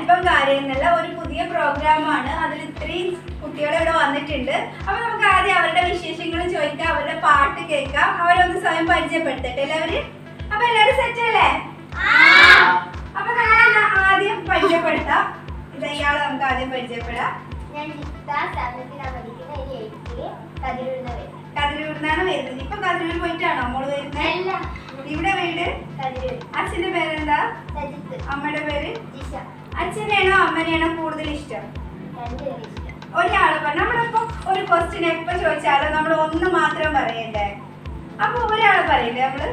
അല്പം കാര്യം എന്നുള്ള ഒരു പുതിയ പ്രോഗ്രാമാണ് അതിൽ ഇത്രയും കുട്ടികൾ ഇവിടെ വന്നിട്ടുണ്ട് അപ്പൊ നമുക്ക് ആദ്യം അവരുടെ വിശേഷങ്ങൾ ചോദിക്കാം അവരുടെ പാട്ട് കേൾക്കാം അവരൊന്ന് സ്വയം പരിചയപ്പെടുത്തട്ടെ എല്ലാവരും അപ്പൊ എല്ലാവരും സെറ്റ് അല്ലേ അപ്പൊ നമ്മൾ ആദ്യം പരിചയപ്പെടുത്താം ഇത് ഇയാളെ നമുക്ക് ആദ്യം പരിചയപ്പെടാം ഞാൻ ജിത്ത സെവൻത്തിലാണ് പഠിക്കുന്ന ഒരു എയ്റ്റില് കതിരൂരിന്ന് വരും കതിരൂരിന്നാണ് വരുന്നത് ഇപ്പൊ കതിരൂർ പോയിട്ടാണോ മോള് വരുന്നത് അല്ല ഇവിടെ വീട് കതിരൂർ അച്ഛന്റെ പേരെന്താ സജിത്ത് അമ്മയുടെ പേര് ജിഷ അച്ഛനെയാണോ അമ്മനെയാണോ കൂടുതൽ ഇഷ്ടം രണ്ടുപേരും ഇഷ്ടം ഒരാള് പറഞ്ഞു നമ്മളിപ്പോ ഒരു ക്വസ്റ്റ്യൻ എപ്പോ ചോദിച്ചാലും നമ്മൾ ഒന്ന് മാത്രം പറയണ്ടേ അപ്പൊ ഒരാളെ പറയണ്ടേ നമ്മള്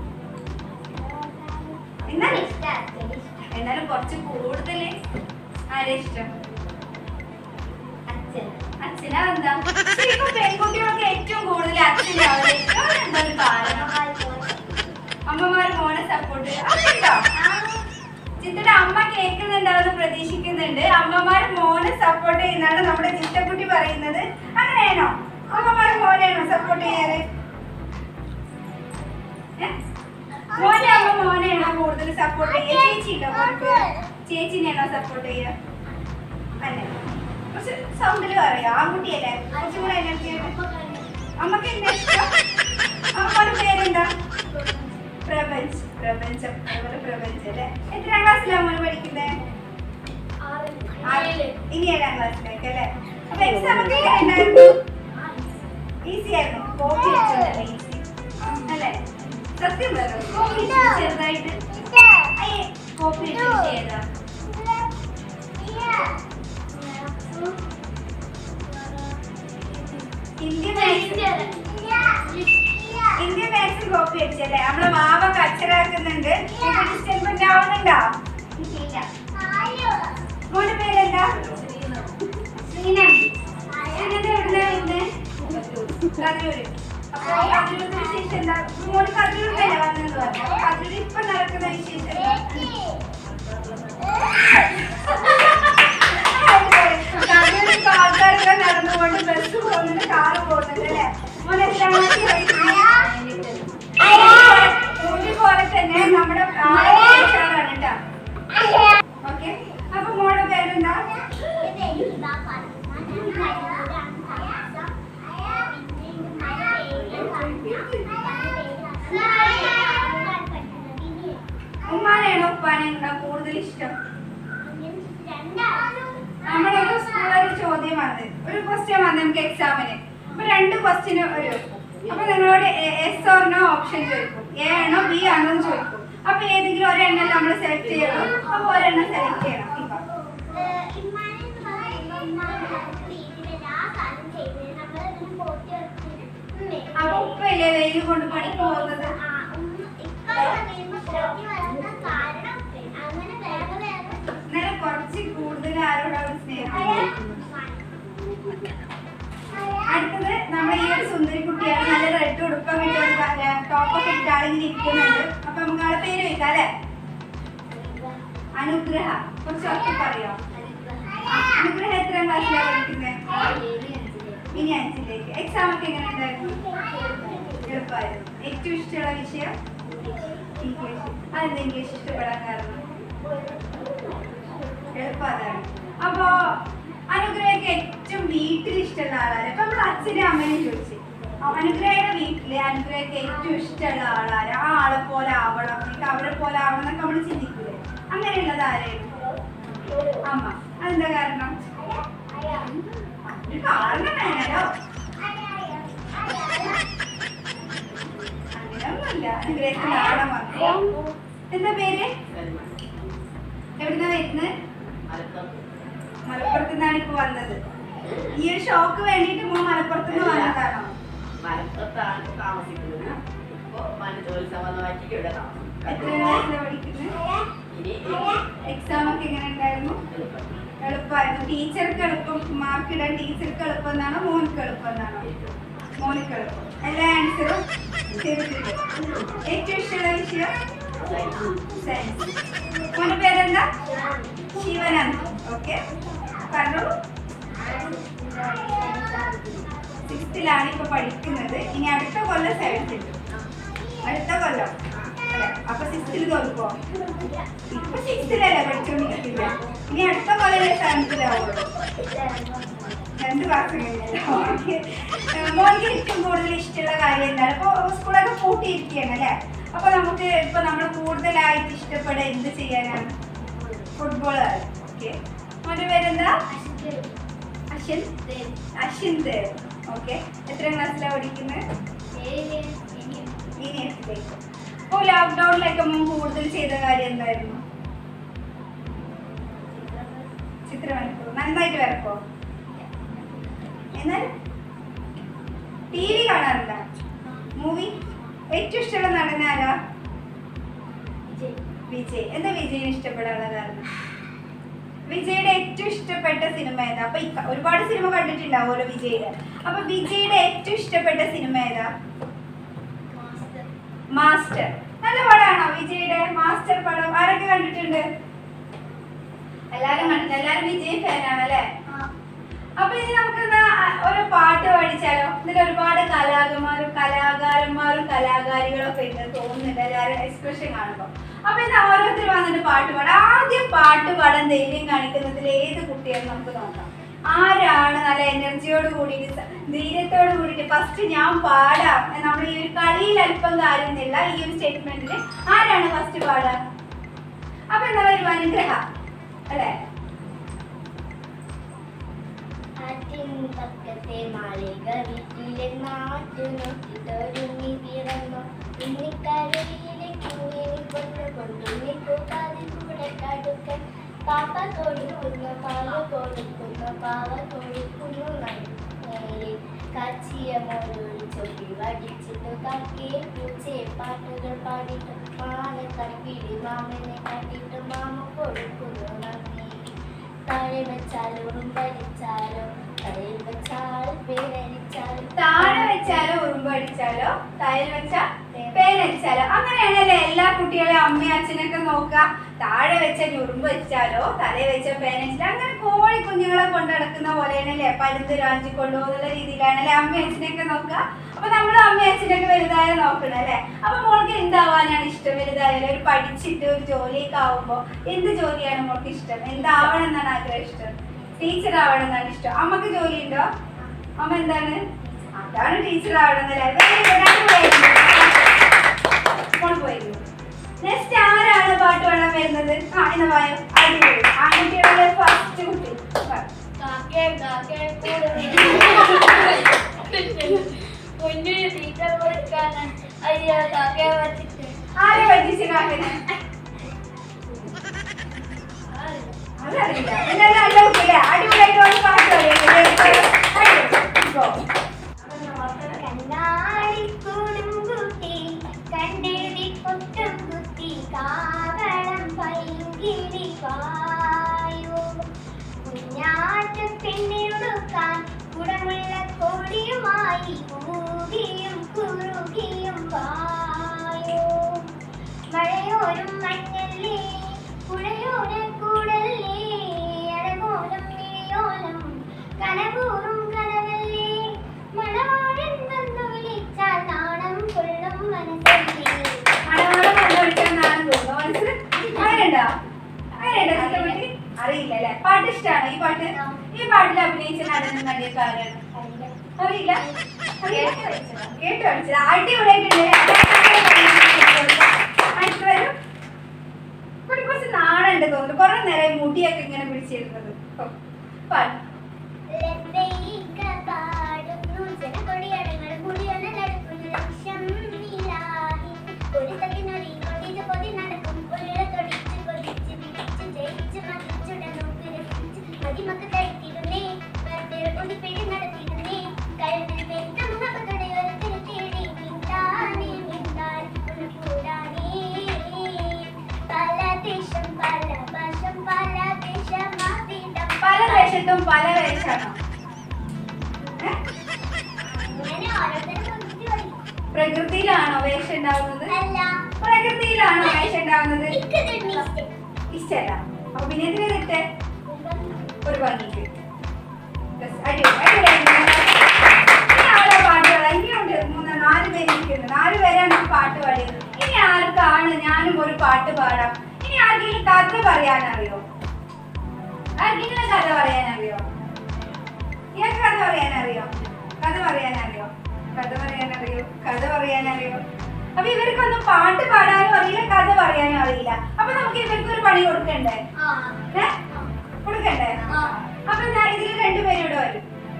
എന്നാലും ഇഷ്ടം അച്ഛന് ഇഷ്ടം എന്നാലും കുറച്ച് കൂടുതൽ ആരെ ഇഷ്ടം അച്ഛൻ അച്ഛനാ എന്താ ശരിക്കും പെൺകുട്ടികൾക്ക് ഏറ്റവും കൂടുതൽ അച്ഛനാണ് ഇഷ്ടം എന്താ ഒരു കാരണം അമ്മമാര് മോനെ സപ്പോർട്ട് അതുണ്ടോ ചിത്തയുടെ അമ്മ കേൾക്കുന്നുണ്ടാവുന്ന പ്രതീക്ഷിക്കുന്നുണ്ട് അമ്മമാര് മോനെ സപ്പോർട്ട് ചെയ്യുന്നതാണ് നമ്മുടെ ചിത്തക്കുട്ടി പറയുന്നത് അങ്ങനെയാണോ അമ്മമാര് മോനെയാണോ സപ്പോർട്ട് ചെയ്യാറ് ഏ? മോനെ അമ്മ മോനെയാണോ കൂടുതൽ സപ്പോർട്ട് ചെയ്യുക ചേച്ചി ഉണ്ടോ മോൾക്ക് ചേച്ചിനെയാണോ സപ്പോർട്ട് ചെയ്യുക അല്ലേ കുറച്ച് സൗണ്ടിൽ പറയാം ആൺകുട്ടിയല്ലേ കുറച്ചും കൂടെ എനർജി അമ്മക്ക് എന്താ ഇഷ്ടം അമ്മയുടെ പേരെന്താ പ്രപഞ്ച് പ്രപഞ്ചം അതുപോലെ പ്രപഞ്ചം അല്ലേ എത്രാം ക്ലാസ്സിലാണ് മോന് പഠിക്കുന്നത് ഇനി ഏഴാം ക്ലാസ്സിലേക്ക് അല്ലേ അപ്പൊ എക്സാം ഒക്കെ എങ്ങനെ ഉണ്ടായിരുന്നു ഈസി ആയിരുന്നു കോപ്പി വെച്ചോണ്ടല്ലേ ഈസി അല്ലേ സത്യം പറഞ്ഞു കോപ്പി ചെറുതായിട്ട് അയ്യേ കോപ്പി വെച്ച് ചെയ്താ Indian maths Indian maths copy വെച്ചല്ലേ നമ്മളെ മാവ കച്ചറാക്കുന്നുണ്ട് ഡിസ്റ്റർബൻസ് ആവുന്നുണ്ടോ ഇല്ല മോന്റെ പേരെന്താ ശ്രീനൻ ശ്രീനന്റെ എവിടുന്നാ വരുന്നേ കതിരൂര് അപ്പൊ കതിരൂരിന്റെ വിശേഷം എന്താ മോന് കതിരൂരിലല്ലേ വന്നെന്ന് പറഞ്ഞു അപ്പൊ കതിരൂർ ഇപ്പൊ നടക്കുന്ന വിശേഷം കതിരൂർ ഇപ്പൊ ആൾക്കാരൊക്കെ നടന്നുകൊണ്ട് ബസ് പോകുന്നുണ്ട് കാറ് പോകുന്നുണ്ട് അല്ലേ മോനെ എത്രാം ക്ലാസ്സിൽ പഠിക്കുന്നത് ഊട്ടി പോലെ തന്നെ നമ്മുടെ ആളെ ഉഷാറാണ് കേട്ടോ ഓക്കെ അപ്പൊ മോളുടെ പേരെന്താ ഉമ്മാനെയാണോ ഉപ്പാനെയാണോ കൂടുതൽ ഇഷ്ടം നമ്മളൊരു സ്കൂളിൽ ചോദ്യം വന്നത് ഒരു ക്വസ്റ്റ്യൻ വന്നത് നമുക്ക് എക്സാമിന് അപ്പൊ രണ്ട് ക്വസ്റ്റ്യന് ഒരു അപ്പൊ നിങ്ങളോട് എസ് ഓർ നോ ഓപ്ഷൻ ചോദിക്കും എ ആണോ ബി ആണോ എന്ന് ചോദിക്കും അപ്പൊ ഏതെങ്കിലും ഒരെണ്ണം നമ്മൾ സെലക്ട് ചെയ്യണം അപ്പൊ ഒരെണ്ണം സെലക്ട് ചെയ്യണം ഇപ്പൊ അപ്പൊ ഉപ്പയല്ലേ വെയിൽ കൊണ്ട് പണിക്ക് പോകുന്നത് ഇന്നലെ കുറച്ച് കൂടുതൽ ആരോടാണ് സ്നേഹം അടുത്തത് നമ്മുടെ ഈ ഒരു സുന്ദരി കുട്ടിയാണ് നല്ല റെഡ് ഉടുപ്പൊക്കെ ഇട്ട് ടോപ്പൊക്കെ ഇട്ട് ആളിങ്ങനെ ഇരിക്കുന്നുണ്ട് അപ്പൊ നമുക്ക് ആളെ പേര് വെക്കാം അല്ലെ അനുഗ്രഹ കുറച്ച് ഒക്കെ പറയോ അനുഗ്രഹ എത്ര ക്ലാസ്സിലാണ് പഠിക്കുന്നത് ഇനി അഞ്ചിലേക്ക് എക്സാം ഒക്കെ എങ്ങനെ ഉണ്ടായിരുന്നു എളുപ്പമായിരുന്നു ഏറ്റവും ഇഷ്ടമുള്ള വിഷയം ഇംഗ്ലീഷ് അതെന്താ ഇംഗ്ലീഷ് ഇഷ്ടപ്പെടാൻ കാരണം എളുപ്പം അതാണ് അപ്പോ അനുഗ്രഹയ്ക്ക് ഏറ്റവും വീട്ടിൽ ഇഷ്ടമുള്ള ആളാണ് അപ്പൊ നമ്മൾ അച്ഛനും അമ്മയും ചോദിച്ചു അനുഗ്രഹയുടെ വീട്ടില് അനുഗ്രഹയ്ക്ക് ഏറ്റവും ഇഷ്ടമുള്ള ആളാണ് ആ ആളെ പോലെ ആവണം എനിക്ക് അവരെ പോലെ ആവണം എന്നൊക്കെ നമ്മൾ ചിന്തിക്കൂലേ അങ്ങനെയുള്ളത് ആരായിരുന്നു അമ്മ അതെന്താ കാരണം ഒരു കാരണം വേണല്ലോ അങ്ങനെയൊന്നുമില്ല അനുഗ്രഹത്തിന് ആവണം വന്നു എന്താ പേര് എവിടുന്നാ വരുന്നത് മലപ്പുറത്ത് നിന്നാണ് ഇപ്പൊ വന്നത് ഈ ഒരു ഷോക്ക് വേണ്ടിയിട്ട് മോ മലപ്പുറത്ത് നിന്ന് വന്നതാണോ മലപ്പുറത്താണ് താമസിക്കുന്നത് ഇപ്പൊ മനോത്സവമായിട്ട് ഇവിടെ താമസം എത്ര ക്ലാസ്സിലാണ് പഠിക്കുന്നത് ഇനി എക്സാം ഒക്കെ എങ്ങനെ ഉണ്ടായിരുന്നു എളുപ്പമായിരുന്നു ടീച്ചർക്ക് എളുപ്പം മാർക്ക് ഇടാൻ ടീച്ചർക്ക് എളുപ്പം എന്നാണോ മോനിക്ക് എളുപ്പം എന്നാണോ മോനിക്ക് എളുപ്പം എല്ലാ ആൻസറും ചെയ്തിട്ടുണ്ട് ഏറ്റവും ഇഷ്ടമുള്ള വിഷയം സയൻസ് മോന്റെ പേരെന്താ ശിവനന്ദ് ഓക്കെ പറഞ്ഞോളൂ സിക്സ്ത്തിലാണ് ഇപ്പൊ പഠിക്കുന്നത് ഇനി അടുത്ത കൊല്ലം സെവൻത്തിൽ അടുത്ത കൊല്ലം അല്ലെ അപ്പൊ സിക്സ്ത്തിൽ സെവൻത്ത് തോൽക്കോ ഇപ്പൊ സിക്സ്ത്തിലല്ലേ പഠിച്ചോണ്ടിരിക്കില്ല ഇനി അടുത്ത കൊല്ലം സെവൻത്തിലാവുള്ളൂ രണ്ട് ക്ലാസ് കഴിഞ്ഞല്ലോ ഓക്കെ മോൾക്ക് ഏറ്റവും കൂടുതൽ ഇഷ്ടമുള്ള കാര്യം എന്താണ് ഇപ്പോൾ സ്കൂളൊക്കെ പൂട്ടിയിരിക്കുകയാണ് അല്ലേ അപ്പോൾ നമുക്ക് ഇപ്പോൾ നമ്മൾ കൂടുതലായിട്ട് ഇഷ്ടപ്പെടാൻ എന്ത് ചെയ്യാനാണ് ഫുട്ബോൾ ഓക്കെ മോൻ്റെ പേരെന്താ അശ്വിൻ അശ്വിന്ത് ഓക്കെ എത്ര ക്ലാസ്സിലാണ് പഠിക്കുന്നത് ഇനിയത്തിലേക്ക് അപ്പോൾ ലോക്ക്ഡൗണിലൊക്കെ മോൻ കൂടുതൽ ചെയ്ത കാര്യം എന്തായിരുന്നു ചിത്രം വരക്കോ നന്നായിട്ട് വരക്കോ എന്നാൽ ടി വി കാണാറുണ്ടോ മൂവി ഏറ്റവും ഇഷ്ടമുള്ള നടൻ ആരാ വിജയ് എന്താ വിജയിന് ഇഷ്ടപ്പെടാനുള്ള കാരണം വിജയുടെ ഏറ്റവും ഇഷ്ടപ്പെട്ട സിനിമ ഏതാ അപ്പൊ ഈ ക- ഒരുപാട് സിനിമ കണ്ടിട്ടുണ്ടാവുമല്ലോ വിജയുടെ അപ്പൊ വിജയുടെ ഏറ്റവും ഇഷ്ടപ്പെട്ട സിനിമ ഏതാ മാസ്റ്റർ നല്ല പടമാണോ വിജയുടെ മാസ്റ്റർ പടം ആരൊക്കെ കണ്ടിട്ടുണ്ട് എല്ലാരും കണ്ടിട്ടുണ്ട് എല്ലാരും വിജയ് ഫാനാണ് അല്ലേ അപ്പൊ ഇനി നമുക്ക് എന്നാ ഒരു പാട്ട് പഠിച്ചാലോ ഇതിൽ ഒരുപാട് കലാകാരന്മാരും കലാകാരന്മാരും കലാകാരികളും ഒക്കെ ഉണ്ട് തോന്നുന്നുണ്ട് എല്ലാവരും എക്സ്പ്രഷൻ കാണുമ്പോൾ അപ്പൊ ഇന്ന് ഓരോരുത്തർ വന്നിട്ട് പാട്ട് പാടാം ആദ്യം പാട്ട് പാടാൻ ധൈര്യം കാണിക്കുന്നതിൽ ഏത് കുട്ടിയെന്ന് നമുക്ക് നോക്കാം ആരാണ് നല്ല എനർജിയോട് കൂടിയിട്ട് സ- ധൈര്യത്തോട് കൂടിയിട്ട് ഫസ്റ്റ് ഞാൻ പാടാം നമ്മൾ ഈ ഒരു കളിയിൽ അല്പം കാര്യമെന്നില്ല ഈ ഒരു സ്റ്റേറ്റ്മെന്റിൽ ആരാണ് ഫസ്റ്റ് പാടാം അപ്പൊ എന്താ ഒരു അനുഗ്രഹ അല്ലേ പക്കത്തെ മാളിക വീട്ടിലെ നാട്ടു നോക്കിട്ടൊരുങ്ങി പിറന്നു ഉണ്ണിക്കരയിലെ കുഞ്ഞിനെ കൊണ്ട് കൊണ്ടുണ്ണി പോകാതെ കൂടെ കടുക്കൻ പാപ്പ കൊടുക്കുന്ന പാല് കൊടുക്കുന്ന പാവ കൊടുക്കുന്നു നേരെ കാച്ചിയ മോരൊരു ചൊല്ലി വടിച്ചിട്ട് കാക്കിയെ പൂച്ചയെ പാട്ടുകൾ പാടിയിട്ട് മാനെ തപ്പിടി മാമനെ കണ്ടിട്ട് മാമ കൊടുക്കുന്നു നന്ദി താഴെ വെച്ചാലും ഭരിച്ചാലോ തലയിൽ വെച്ചാൽ പേരരിച്ചാലും താഴെ വെച്ചാലോ ഉറുമ്പ് അടിച്ചാലോ തലയിൽ വെച്ചാൽ പേരടിച്ചാലോ അങ്ങനെയാണല്ലേ എല്ലാ കുട്ടികളെ അമ്മയും അച്ഛനൊക്കെ നോക്കുക താഴെ വെച്ച ഉറുമ്പ് വെച്ചാലോ തലയിൽ വെച്ച പേനടിച്ചാലോ അങ്ങനെ കോഴി കുഞ്ഞുങ്ങളെ കൊണ്ട് നടക്കുന്ന പോലെയാണല്ലേ പരുന്ത് രാഞ്ചി കൊണ്ടുപോകുന്ന രീതിയിലാണല്ലേ അമ്മയും അച്ഛനൊക്കെ നോക്കുക അപ്പൊ നമ്മൾ അമ്മയും അച്ഛനൊക്കെ വലുതായ നോക്കണം അല്ലേ അപ്പൊ മോൾക്ക് എന്താവാനാണ് ഇഷ്ടം വലുതായാലും ഒരു പഠിച്ചിട്ട് ഒരു ജോലിയൊക്കെ ആവുമ്പോ എന്ത് ജോലിയാണ് മോൾക്ക് ഇഷ്ടം എന്താവണം എന്നാണ് ആഗ്രഹം ഇഷ്ടം ടീച്ചർ ആവണം എന്നാണ് ഇഷ്ടം അമ്മക്ക് ജോലി ഉണ്ടോ അമ്മ എന്താണ് അതാണ് ടീച്ചർ ആവണമെന്നല്ലേ പോയിരുന്നു നെക്സ്റ്റ് ആരാണ് പാട്ട് പാടാൻ വരുന്നത് ആ ഇന്ന് വായോ അടിപൊളി ആൺകുട്ടികളുടെ ഫസ്റ്റ് കുട്ടി വാ. കാക്കേ കാക്കേ കുഞ്ഞിന് തീറ്റ കൊടുക്കാണ് അയ്യോ കാക്കേ വച്ചിട്ട് ആരെ പറ്റിച്ച് കാക്കനെ അതറിയില്ല എന്നാലും നല്ല കുട്ടിയല്ലേ അടിപൊളിയായിട്ട് ഒരു പാട്ട് കണ്ണാടിക്കൂടും കുത്തി കണ്ടെഴുതി പൊട്ടും കുത്തി കാവളം പൈങ്കിളി പായോ കുഞ്ഞാറ്റ പെണ്ണിനുടുക്കാൻ കുടമുള്ള കൊടിയുമായി കൂകിയും കുറുകിയും പായോ മഴയോരും മഞ്ഞല്ലേ പുഴയോര കൂടല്ലേ അഴകോലം മിഴിയോലം കനകൂറും കനവല്ലേ മണവാഴൻ വന്നു വിളിച്ചാൽ നാണം കൊള്ളും മനസ്സല്ലേ മണവാളം കണ്ടുപിടിക്കാന്നാണ് തോന്നുന്നു മനസ്സിൽ അങ്ങനെയുണ്ടോ അങ്ങനെയുണ്ടോ ചിത്രപറ്റി അറിയില്ല അല്ലേ പാട്ട് ഇഷ്ടമാണ് ഈ പാട്ട് ഈ പാട്ടിൽ അഭിനയിച്ച നടനും നടിയൊക്കെ ആരാണ് അറിയില്ല അറിയില്ല? കേട്ട് പഠിച്ചത് അടിപൊളിയായിട്ടുണ്ട് അടുത്ത് വരും ഇവിടെ കുറച്ച് നാളുണ്ട് തോന്നുന്നു കുറെ നേരം മുടിയൊക്കെ ഇങ്ങനെ പിടിച്ചിരുന്നത് ഓ, പാട്ട് ലബ്ബൈക പാടുന്നു ജനകൊടിയടങ്ങൾ മുടിയൊന്ന് നടക്കുന്നു ലക്ഷം ഇലാഹി. ഒരു തകിനൊരി കൊടിത് കൊടി നടക്കും ഒരിട തൊടിച്ച് കൊതിച്ച് പിടിച്ച് ജയിച്ച് മതിച്ചുടനും വിരസിച്ച് മതിമക്ക് തടുത്തിരുന്നേ വെറുതെ ഒതുപ്പിടി നടത്തിയിരുന്നേ കഴുത്തിൽ പെരുത്ത മുഖത്തോടെ ഒരു തിരുത്തിയിടി മിണ്ടാനേ മിണ്ടാൻ ഒന്ന് കൂടാനേ പല ദേശം പല ഭാഷം പല ദേശമാവിടം പല വേഷത്തും പല വേഷമാണോ ഏ? അങ്ങനെ ഓരോരുത്തരും കുറിച്ച് പഠിക്കും. പ്രകൃതിയിലാണോ വേഷം ഉണ്ടാവുന്നത് അല്ല പ്രകൃതിയിലാണോ വേഷം ഉണ്ടാവുന്നത് എനിക്കത് mistake. ഇഷ്ടല്ല അപ്പൊ പിന്നെ എന്തിനാ തെറ്റ് ഒരു ഭംഗിക്ക് Yes, അടിപൊളി, അടിപൊളിയായിരുന്നു. ഇനി ആരാ പാട്ട് പാടുക? ഇനിയുണ്ട് മൂന്ന് നാല് പേര് ഇരിക്കുന്നു നാല് പേരാണ് ഈ പാട്ട് പാടിയത് ഇനി ആർക്കാണ് ഞാനും ഒരു പാട്ട് പാടാം ഇനി ആർക്കെങ്കിലും കഥ പറയാൻ അറിയോ ആർക്കെങ്കിലും കഥ പറയാൻ അറിയോ ഇയാൾക്ക് കഥ പറയാൻ അറിയോ കഥ പറയാൻ അറിയോ കഥ പറയാൻ അറിയോ കഥ പറയാൻ അറിയോ അപ്പൊ ഇവർക്കൊന്നും പാട്ട് പാടാനും അറിയില്ല കഥ പറയാനും അറിയില്ല അപ്പൊ നമുക്ക് ഇവർക്ക് ഒരു പണി കൊടുക്കണ്ടേ ആ ഏ? കൊടുക്കണ്ടേ ആ. അപ്പൊ ഞാൻ ഇതിൽ രണ്ടുപേരും ഇവിടെ വരും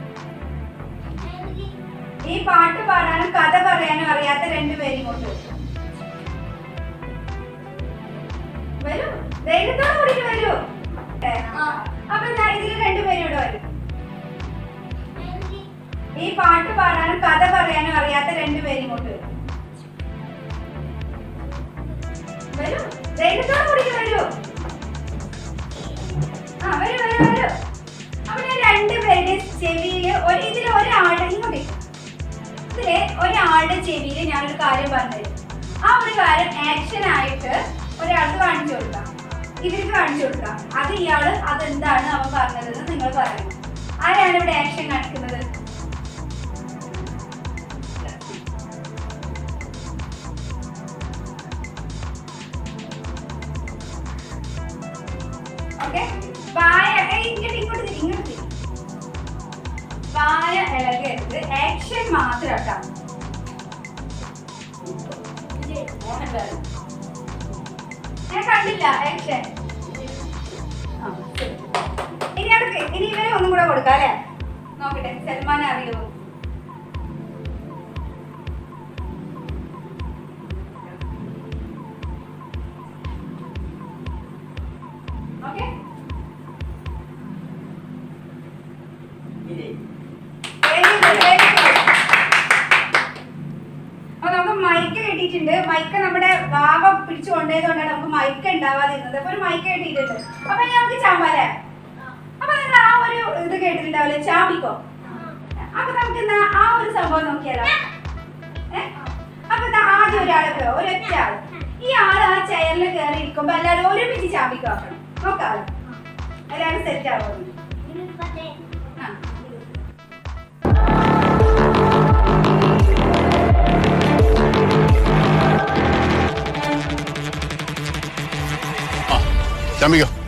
ഈ പാട്ട് പാടാനും കഥ പറയാനും അറിയാത്ത രണ്ടുപേരും ഇങ്ങോട്ട് വരും വരൂ ധൈര്യത്തോടെ കൂടി വരൂ ഏ, ആ. അപ്പൊ ഞാൻ ഇതിൽ രണ്ടുപേരും ഇവിടെ വരും ഈ പാട്ട് പാടാനും കഥ പറയാനും അറിയാത്ത രണ്ടുപേരും ഇങ്ങോട്ട് വരും വരൂ ധൈര്യത്തോടെ കൂടി വരൂ ആ വരൂ വരൂ വരൂ അപ്പൊ ഞാൻ രണ്ടുപേരുടെ ചെവിയില് ഒരു ഇതിൽ ഒരാളുടെ ഇങ്ങോട്ട് ഇതില് ഒരാളുടെ ചെവിയില് ഞാനൊരു കാര്യം പറഞ്ഞുതരും ആ ഒരു കാര്യം ആക്ഷൻ ആയിട്ട് ഒരാൾക്ക് കാണിച്ചു കൊടുക്കാം ഇവർക്ക് കാണിച്ചു കൊടുക്കാം അത് ഇയാള് അതെന്താണ് അവൻ പറഞ്ഞതെന്ന് നിങ്ങൾ പറയണം ആരാണ് ഇവിടെ ആക്ഷൻ കാണിക്കുന്നത് ഓക്കെ വായ ഏയ് ഇങ്ങോട്ട് ഇങ്ങോട്ട് തിരി, ഇങ്ങോട്ട് തിരി. വായ ഇളകരുത് ആക്ഷൻ മാത്രം കേട്ടോ മോഹൻലാൽ ഞാൻ കണ്ടില്ല ആക്ഷൻ ഇനി അടുക്ക് ഇനി ഇവരെ ഒന്നും കൂടെ കൊടുക്കാം അല്ലേ നോക്കട്ടെ സൽമാൻ അറിയോ okay Vijay very good very good അപ്പൊ നമുക്ക് മൈക്ക് കിട്ടിയിട്ടുണ്ട് മൈക്ക് നമ്മുടെ വാവ പിടിച്ചു കൊണ്ടതുകൊണ്ടാണ് നമുക്ക് മൈക്ക് ഉണ്ടാവാതിരുന്നത് അപ്പൊ ഒരു മൈക്ക് കിട്ടിയിട്ടുണ്ട് അപ്പൊ ഇനി നമുക്ക് ചാമ്പാലേ അപ്പൊ നിങ്ങൾ ആ ഒരു ഇത് കേട്ടിട്ടുണ്ടാവില്ലേ ചാമ്പിക്കോ അപ്പൊ നമുക്ക് എന്നാ ആ ഒരു സംഭവം നോക്കിയാലോ ഏ? അപ്പൊ ദാ ആദ്യം ഒരാളെ പോയോ ഒരൊറ്റ ആള് ഈ ആള് ആ ചെയറിൽ കയറി ഇരിക്കുമ്പോ എല്ലാവരും ഒരുമിച്ച് ചാമ്പിക്കോ നോക്കാം എല്ലാവരും സെറ്റ് ആവുന്നു ആ ചമ്മിക്കോ